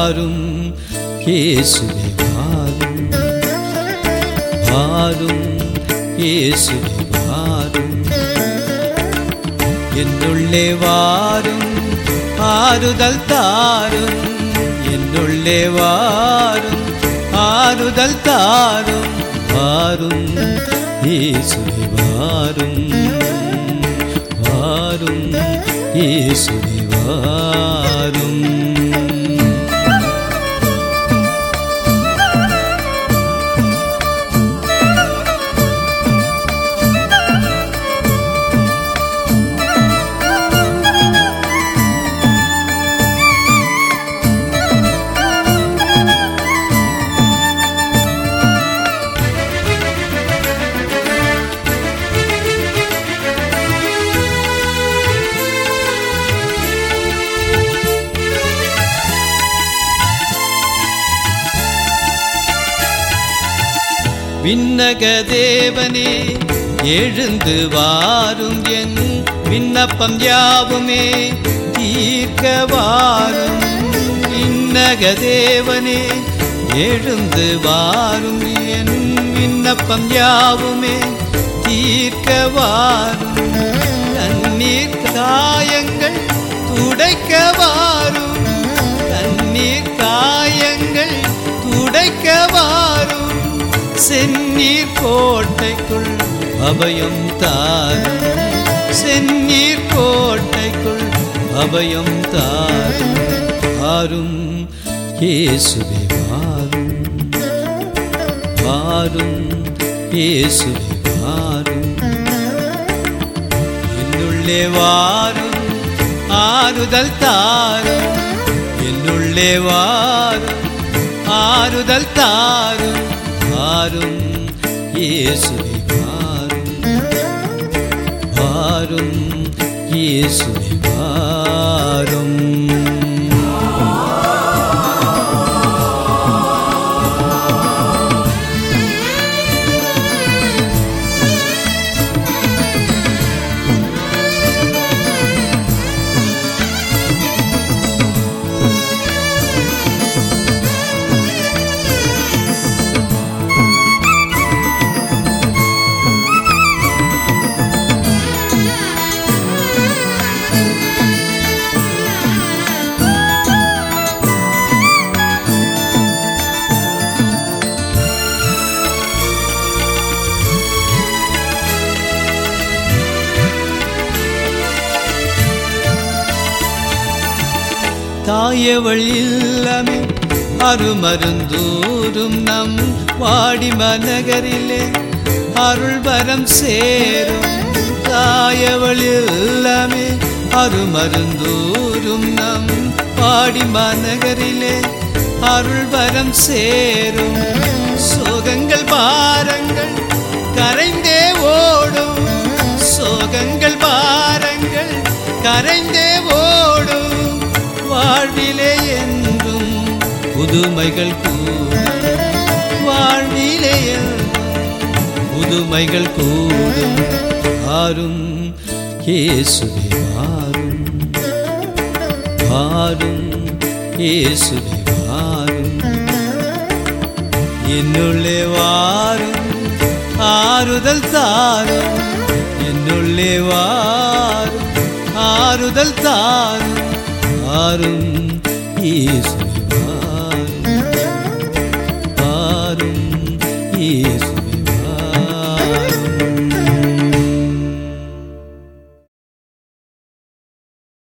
வாரும் இயேசுவே வாரும் வாரும் இயேசுவே வாரும் என்னுள்ளே வாரும் ஆறுதல் தாரும் என்னுள்ளே வாரும் ஆறுதல் தாரும் வாரும் இயேசுவே வாரும் வாரும் இயேசுவே வாரும் விண்ணக தேவனே எழுந்து வாரும் என் விண்ணப்பம் யாவுமே தீர்க்க வாரும் விண்ணக தேவனே எழுந்து வாரும் என் விண்ணப்பம் யாவுமே தீர்க்க வாரும் தண்ணீர் காயங்கள் துடைக்க வாரும் தண்ணீர் காயங்கள் துடைக்க வாரும் செந்நீர் கோட்டைக்குள் அபயம் தாரும் செந்நீர் கோட்டைக்குள் அபயம் தாரும் வாரும் இயேசுவே வாரும் வாரும் இயேசுவே வாரும் என்னுள்ளே வாரும் ஆறுதல் தாரும் என்னுள்ளே வாரும் ஆறுதல் தாரும் வாரும் இயேசுவே வாரும் வாரும் இயேசுவே வாரும் தாயவள் இல்லமே அருமருந்தூரும் நம் வாடிமநகரிலே அருள் வரம் சேரும் தாயவள் இல்லமே அருமருந்தூரும் நம் வாடிமநகரிலே அருள் வரம் சேரும் சோகங்கள் பாரங்கள் கரைந்தே ஓடும் சோகங்கள் பாரங்கள் கரைந்தே ஓடும் வாழ்விலே என்றும் புதுமைகள் கூடும் வாழ்விலே என்றும் புதுமைகள் கூடும் ஆரும் இயேசுவே வாரும் வாரும் இயேசுவே வாரும் என்னுள்ளே வாரும் ஆறுதல் தாரும் என்னுள்ளே வாரும் ஆறுதல் தாரும் ஆரும் இயேசுவே